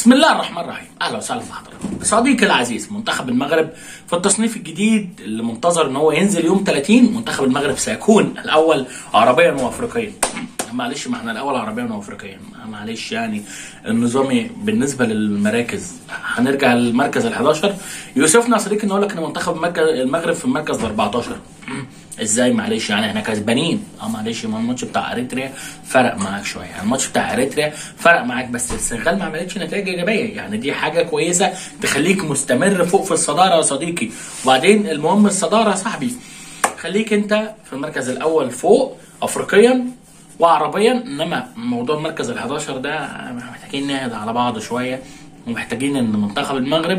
بسم الله الرحمن الرحيم اهلا وسهلا بحضرتك صديقي العزيز منتخب المغرب في التصنيف الجديد اللي منتظر ان هو ينزل يوم 30 منتخب المغرب سيكون الاول عربيا وافريقيا معلش ما احنا الاول عربيا وافريقيا معلش يعني النظامي بالنسبه للمراكز هنرجع للمركز ال 11 يوسفنا يا صديقي نقول لك ان منتخب المركز- المغرب في المركز ال 14 ازاي معلش يعني احنا كسبانين اه معلش ما الماتش بتاع اريتريا فرق معاك شويه يعني الماتش بتاع اريتريا فرق معاك بس السنغال ما عملتش نتائج ايجابيه يعني دي حاجه كويسه تخليك مستمر فوق في الصداره يا صديقي وبعدين المهم الصداره يا صاحبي خليك انت في المركز الاول فوق افريقيا وعربيا انما موضوع المركز ال 11 ده محتاجين نهدى على بعض شويه ومحتاجين ان منتخب المغرب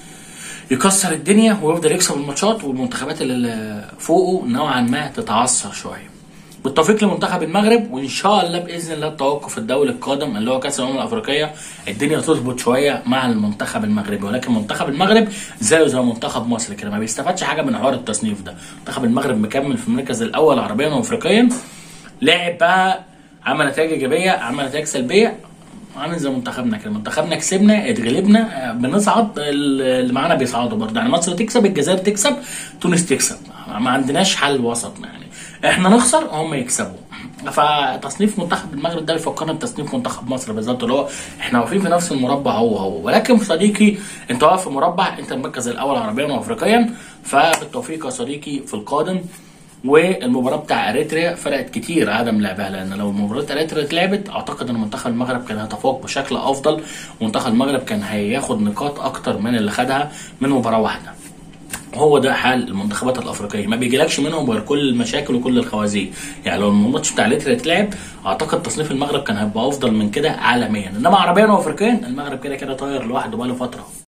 يكسر الدنيا ويفضل يكسب الماتشات والمنتخبات اللي فوقه نوعا ما تتعثر شويه بالتوفيق لمنتخب المغرب وان شاء الله باذن الله التوقف الدولي القادم اللي هو كاس الامم الافريقيه الدنيا تظبط شويه مع المنتخب المغربي ولكن منتخب المغرب زيه زي منتخب مصر كده ما بيستفادش حاجه من حوار التصنيف ده منتخب المغرب مكمل في المركز الاول عربيا وافريقيا لعب بقى عمل نتائج ايجابيه عمل نتائج سلبيه عامل زي منتخبنا كده منتخبنا كسبنا اتغلبنا آه، بنصعد اللي معانا بيصعدوا برضه يعني مصر تكسب الجزائر تكسب تونس تكسب ما عندناش حل وسط يعني احنا نخسر هم يكسبوا فتصنيف منتخب المغرب ده بيفكرنا بتصنيف منتخب مصر بالظبط اللي هو احنا واقفين في نفس المربع هو هو ولكن صديقي انت واقف في مربع انت المركز الاول عربيا وافريقيا فبالتوفيق يا صديقي في القادم والمباراه بتاع اريتريا فرقت كتير عدم لعبها لان لو مباراه اريتريا اتلعبت اعتقد ان منتخب المغرب كان هيتفوق بشكل افضل ومنتخب المغرب كان هياخد نقاط اكتر من اللي خدها من مباراه واحده هو ده حال المنتخبات الافريقيه ما بيجيلكش منهم غير كل المشاكل وكل الخوازيق يعني لو الماتش بتاع الاتر اتلعب اعتقد تصنيف المغرب كان هيبقى افضل من كده عالميا انما عربيا وافريقيا المغرب كده كده طاير لوحده بقاله فتره